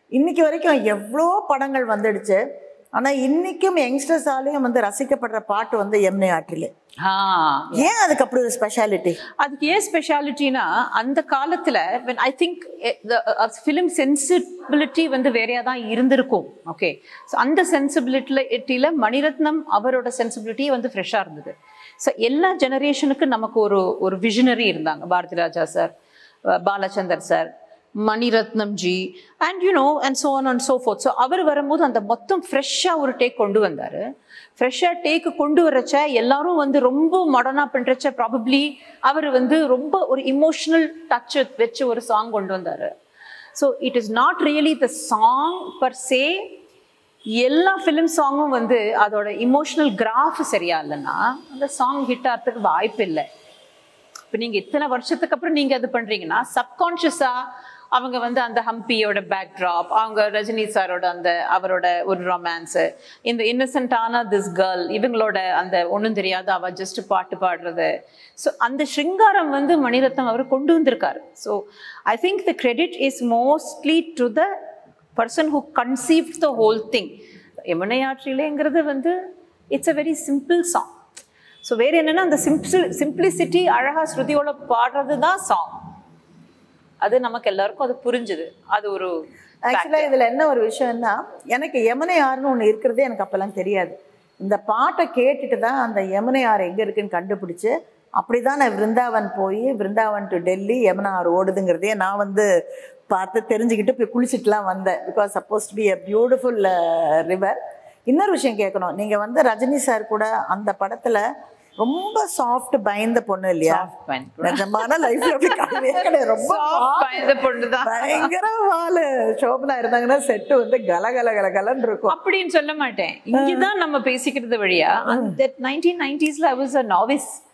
இன்னைக்கு வரைக்கும் எவ்வளோ படங்கள் வந்துடுச்சு ஆனால் இன்னைக்கும் யங்ஸ்டர்ஸாலையும் வந்து ரசிக்கப்படுற பாட்டு வந்து யமுனை ஆற்றிலே ஆ ஏன் அதுக்கு அப்படி ஒரு ஸ்பெஷாலிட்டி அதுக்கு ஏன் ஸ்பெஷாலிட்டினா அந்த காலத்துல when I think film sensibility வந்து வேறையா தான் இருந்திருக்கும் ஓகே ஸோ அந்த சென்சிபிலிட்டியில மணிரத்னம் அவரோட சென்சிபிலிட்டி வந்து ஃப்ரெஷ்ஷாக இருந்தது ஸோ எல்லா ஜெனரேஷனுக்கும் நமக்கு ஒரு ஒரு விஷனரி இருந்தாங்க Bharathi Raja sir Balachander sir Mani Ratnam ji and you know and so on and so forth so அவர் வரும்போது அந்த மொத்தம் ஃப்ரெஷ்ஷாக ஒரு டேக் கொண்டு வந்தார் ஃப்ரெஷ்ஷாக டேக்கு கொண்டு வரச்ச எல்லாரும் வந்து ரொம்ப மாடர்னாக பண்ணுறச்ச ப்ராபப்ளி அவர் வந்து ரொம்ப ஒரு இமோஷனல் டச் வச்சு ஒரு சாங் கொண்டு வந்தார் so it is not really the song per se எல்லா ஃபிலிம் சாங்கும் வந்து அதோட இமோஷனல் கிராஃப் சரியா இல்லைன்னா அந்த சாங் ஹிட் ஆகிறதுக்கு வாய்ப்பு இல்லை இப்போ நீங்க இத்தனை வருஷத்துக்கு அப்புறம் நீங்க அது பண்றீங்கன்னா சப்கான்ஷியஸா அவங்க வந்து அந்த ஹம்பியோட பேக் ட்ராப் அவங்க ரஜினி சாரோட அந்த அவரோட ஒரு ரொமான்ஸ் இந்த இன்னசென்டான திஸ் கேர்ள் இவங்களோட அந்த ஒன்றும் தெரியாத அவ ஜஸ்ட் பாட்டு பாடுறது ஸோ அந்த ஸ்ருங்காரம் வந்து மணிரத்னம் அவர் கொண்டு வந்திருக்காரு so I think the credit is mostly to the person who conceive the whole thing யமுனையாற்றிலேங்கிறது வந்து it's a very simple song so வேற என்னன்னா அந்த சிம்பிள் சிம்பிளிசிட்டி அழகா ஸ்ருதியோட பாடுறது தான் சாங் அது நமக்கு எல்லாருக்கும் அது புரிஞ்சுது அது ஒரு ஆக்சுவலாக இதில் என்ன ஒரு விஷயம்னா எனக்கு யமுனை ஆறுன்னு ஒன்று இருக்கிறதே எனக்கு அப்போல்லாம் தெரியாது இந்த பாட்டை கேட்டுட்டு தான் அந்த யமுனை ஆறு எங்கே இருக்குன்னு கண்டுபிடிச்சு அப்படி தான் நான் விருந்தாவன் போய் விருந்தாவன் டு டெல்லி யமுனா ஆறு ஓடுதுங்கிறதே நான் வந்து பார்த்து தெரிஞ்சுக்கிட்டு போய் குளிச்சுட்டுலாம் வந்தேன் because supposed to be a beautiful river இன்னொரு விஷயம் கேட்கணும் நீங்கள் வந்து ரஜினி சார் கூட அந்த படத்தில் ரொம்ப சாஃப்ட் பயந்த பொண்ணு இல்லையா நிஜமான லைஃப்ல அப்படி கிடையவே கிடையாது ரொம்ப பயந்த பொண்ணுதான் பயங்கர வாலு சோபனா இருந்தாங்கன்னா செட்டு வந்து கல கல கல கலன்னு இருக்கும் அப்படின்னு சொல்ல மாட்டேன் இங்கதான் நம்ம பேசிக்கிறது வழியா அந்த நைன்டீன் நைன்டிஸ்ல ஐ வாஸ் அ நாவிஸ்